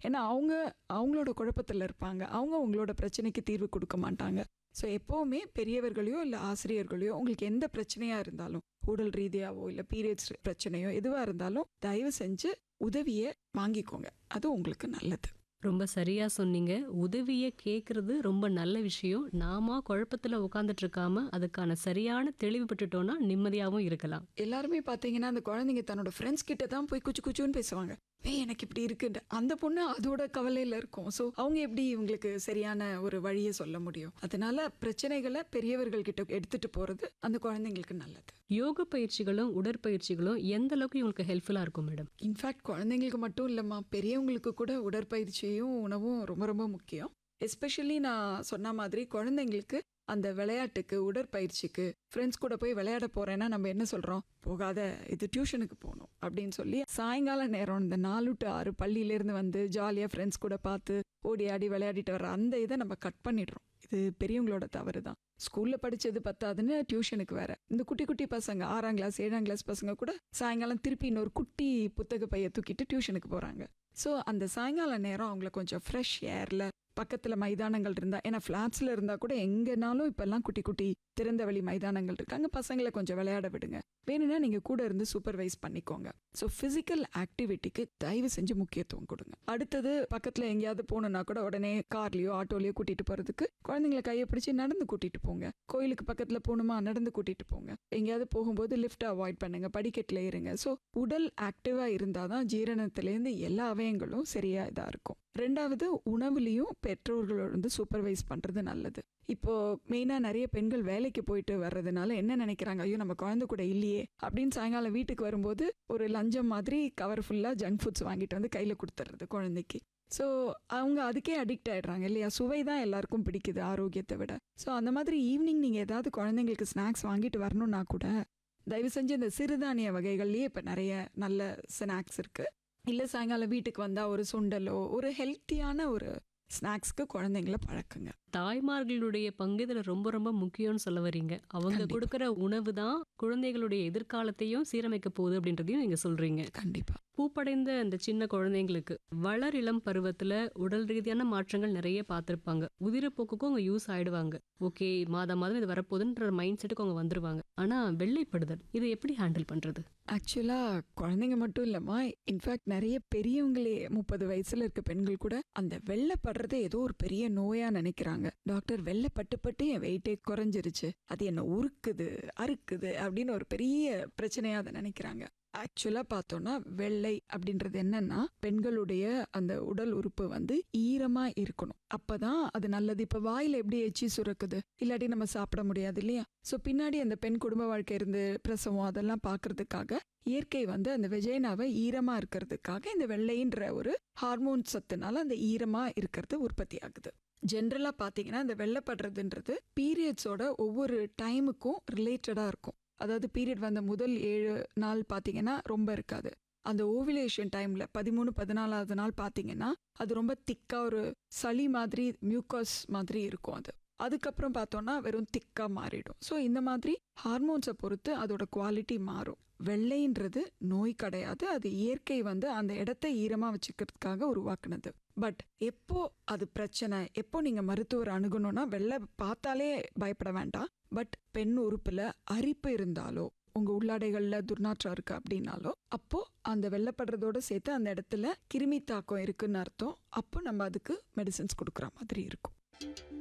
ஏன்னா அவங்க அவங்களோட குழப்பத்தில் இருப்பாங்க அவங்க உங்களோட பிரச்சனைக்கு தீர்வு கொடுக்க மாட்டாங்க ஸோ எப்போவுமே பெரியவர்களையோ இல்லை ஆசிரியர்களையோ உங்களுக்கு எந்த பிரச்சனையாக இருந்தாலும் உடல் ரீதியாவோ இல்லை பீரியட்ஸ் பிரச்சனையோ எதுவாக இருந்தாலும் தயவு செஞ்சு உதவியை வாங்கிக்கோங்க அது உங்களுக்கு நல்லது ரொம்ப சரியா சொன்னீங்க உதவியை கேட்கறது ரொம்ப நல்ல விஷயம் நாம குழப்பத்துல உட்காந்துட்டு இருக்காம அதுக்கான சரியான தெளிவு பெற்றுட்டோம்னா நிம்மதியாவும் இருக்கலாம் எல்லாருமே பார்த்தீங்கன்னா அந்த குழந்தைங்க தன்னோட ஃப்ரெண்ட்ஸ் கிட்ட தான் போய் குச்சு குச்சுன்னு பேசுவாங்க ஏய் எனக்கு இப்படி இருக்குன்ட்டு அந்த பொண்ணு அதோட கவலையில் இருக்கும் ஸோ அவங்க எப்படி இவங்களுக்கு சரியான ஒரு வழியை சொல்ல முடியும் அதனால பிரச்சனைகளை பெரியவர்கள் கிட்ட எடுத்துட்டு போறது அந்த குழந்தைங்களுக்கு நல்லது யோக பயிற்சிகளும் உடற்பயிற்சிகளும் எந்த அளவுக்கு இவங்களுக்கு ஹெல்ப்ஃபுல்லா இருக்கும் மேடம் இன்ஃபேக்ட் குழந்தைங்களுக்கு மட்டும் இல்லைம்மா பெரியவங்களுக்கு கூட உடற்பயிற்சியும் உணவும் ரொம்ப ரொம்ப முக்கியம் எஸ்பெஷலி நான் சொன்ன மாதிரி குழந்தைங்களுக்கு அந்த விளையாட்டுக்கு உடற்பயிற்சிக்கு ஃப்ரெண்ட்ஸ் கூட போய் விளையாட போறேன்னா நம்ம என்ன சொல்றோம் போகாத இது டியூஷனுக்கு போகணும் அப்படின்னு சொல்லி சாயங்கால நேரம் இந்த நாலு டு ஆறு பள்ளியிலேருந்து வந்து ஜாலியாக ஃப்ரெண்ட்ஸ் கூட பார்த்து ஓடி ஆடி விளையாடிட்டு வர அந்த இதை நம்ம கட் பண்ணிடுறோம் இது பெரியவங்களோட தவறு தான் ஸ்கூல்ல படிச்சது பத்தாதுன்னு டியூஷனுக்கு வேற இந்த குட்டி குட்டி பசங்க ஆறாம் கிளாஸ் ஏழாம் கிளாஸ் பசங்க கூட சாயங்காலம் திருப்பி இன்னொரு குட்டி புத்தக பைய தூக்கிட்டு டியூஷனுக்கு போறாங்க ஸோ அந்த சாயங்கால நேரம் அவங்கள கொஞ்சம் ஃப்ரெஷ் ஏர்ல பக்கத்துல மைதானங்கள் இருந்தா ஏன்னா ஃபிளாட்ஸ்ல இருந்தா கூட எங்கனாலும் இப்பெல்லாம் குட்டி குட்டி திறந்த வெளி மைதானங்கள் இருக்கு அங்க பசங்களை கொஞ்சம் விளையாட விடுங்க வேணும்னா நீங்க கூட இருந்து சூப்பர்வைஸ் பண்ணிக்கோங்க ஸோ ஃபிசிக்கல் ஆக்டிவிட்டிக்கு தயவு செஞ்சு முக்கியத்துவம் கொடுங்க அடுத்தது பக்கத்துல எங்கேயாவது போகணும்னா கூட உடனே கார்லயோ ஆட்டோலயோ கூட்டிட்டு போறதுக்கு குழந்தைங்களை கையை பிடிச்சி நடந்து கூட்டிட்டு போங்க கோயிலுக்கு பக்கத்துல போகணுமா நடந்து கூட்டிட்டு போங்க எங்கேயாவது போகும்போது லிஃப்ட் அவாய்ட் பண்ணுங்க படிக்கட்டுல இருங்க ஸோ உடல் ஆக்டிவா இருந்தாதான் ஜீரணத்திலேருந்து எல்லா அவயங்களும் சரியா இதா இருக்கும் ரெண்டாவது உணவுலையும் பெற்றோர்களோட வந்து சூப்பர்வைஸ் பண்றது நல்லது இப்போ மெயினா நிறைய பெண்கள் வேலைக்கு போயிட்டு வர்றதுனால என்ன நினைக்கிறாங்க ஐயோ நம்ம குழந்தை கூட இல்லையே அப்படின்னு சாயங்காலம் வீட்டுக்கு வரும்போது ஒரு லஞ்சம் மாதிரி கவர் ஃபுல்லா ஜங்க் ஃபுட்ஸ் வாங்கிட்டு வந்து கையில கொடுத்துறது குழந்தைக்கு ஸோ அவங்க அதுக்கே அடிக்ட் ஆயிடுறாங்க இல்லையா சுவை தான் எல்லாருக்கும் பிடிக்குது ஆரோக்கியத்தை விட ஸோ அந்த மாதிரி ஈவினிங் நீங்கள் ஏதாவது குழந்தைங்களுக்கு ஸ்நாக்ஸ் வாங்கிட்டு வரணும்னா கூட தயவு செஞ்சு இந்த சிறுதானிய வகைகள்லேயே இப்போ நிறைய நல்ல ஸ்நாக்ஸ் இருக்கு இல்லை சாயங்காலம் வீட்டுக்கு வந்தால் ஒரு சுண்டலோ ஒரு ஹெல்த்தியான ஒரு ஸ்நாக்ஸ்க்கு குழந்தைங்கள பழக்குங்க தாய்மார்களுடைய பங்கு இதுல ரொம்ப ரொம்ப முக்கியம்னு சொல்ல வரீங்க அவங்க கண்டிப்பா. கொடுக்கிற உணவு தான் குழந்தைகளுடைய எதிர்காலத்தையும் சீரமைக்க போகுது அப்படின்றதையும் நீங்க சொல்றீங்க கண்டிப்பா பூப்படைந்த அந்த சின்ன குழந்தைங்களுக்கு வளர் இளம் பருவத்துல உடல் ரீதியான மாற்றங்கள் நிறைய பார்த்திருப்பாங்க உதிரப்போக்குக்கும் அவங்க யூஸ் ஆயிடுவாங்க ஓகே மாதம் மாதம் இது வரப்போகுதுன்ற மைண்ட் செட்டுக்கு அவங்க வந்துருவாங்க ஆனா வெள்ளைப்படுதல் இதை எப்படி ஹேண்டில் பண்றது ஆக்சுவலா குழந்தைங்க மட்டும் இல்லம்மா இன்ஃபேக்ட் நிறைய பெரியவங்களே முப்பது வயசுல இருக்க பெண்கள் கூட அந்த வெள்ளைப்படுறதே ஏதோ ஒரு பெரிய நோயா நினைக்கிறாங்க டாக்டர் வெள்ளை பட்டு பட்டு என் வெயிட்டே குறைஞ்சிருச்சு அது என்ன உருக்குது அறுக்குது அப்படின்னு ஒரு பெரிய பிரச்சனையா அதை நினைக்கிறாங்க ஆக்சுவலா பார்த்தோம்னா வெள்ளை அப்படின்றது என்னன்னா பெண்களுடைய அந்த உடல் உறுப்பு வந்து ஈரமா இருக்கணும் அப்பதான் அது நல்லது இப்ப வாயில எப்படி எச்சி சுரக்குது இல்லாட்டி நம்ம சாப்பிட முடியாது இல்லையா சோ பின்னாடி அந்த பெண் குடும்ப வாழ்க்கை இருந்து பிரசவம் அதெல்லாம் பார்க்கறதுக்காக இயற்கை வந்து அந்த வெஜைனாவை ஈரமா இருக்கிறதுக்காக இந்த வெள்ளைன்ற ஒரு ஹார்மோன் சத்துனால அந்த ஈரமா இருக்கிறது உற்பத்தி ஆகுது ஜென்ரலா பாத்தீங்கன்னா இந்த வெள்ளைப்படுறதுன்றது பீரியட்ஸோட ஒவ்வொரு டைமுக்கும் ரிலேட்டடா இருக்கும் அதாவது பீரியட் வந்த முதல் ஏழு நாள் பாத்தீங்கன்னா ரொம்ப இருக்காது அந்த ஓவிலேஷன் டைம்ல பதிமூணு பதினாலாவது நாள் பாத்தீங்கன்னா அது ரொம்ப திக்கா ஒரு சளி மாதிரி மியூக்கஸ் மாதிரி இருக்கும் அது அதுக்கப்புறம் பார்த்தோம்னா வெறும் திக்கா மாறிடும் ஸோ இந்த மாதிரி ஹார்மோன்ஸை பொறுத்து அதோட குவாலிட்டி மாறும் வெள்ளைன்றது நோய் கிடையாது அது இயற்கை வந்து அந்த இடத்த ஈரமா வச்சுக்கிறதுக்காக உருவாக்குனது பட் எப்போ அது பிரச்சனை எப்போ நீங்க மருத்துவர் அணுகணும்னா வெள்ளை பார்த்தாலே பயப்பட வேண்டாம் பட் பெண் உறுப்புல அரிப்பு இருந்தாலோ உங்க உள்ளாடைகள்ல துர்நாற்றம் இருக்கு அப்படின்னாலோ அப்போ அந்த வெள்ளப்படுறதோட சேர்த்து அந்த இடத்துல கிருமி தாக்கம் இருக்குன்னு அர்த்தம் அப்போ நம்ம அதுக்கு மெடிசின்ஸ் கொடுக்குற மாதிரி இருக்கும்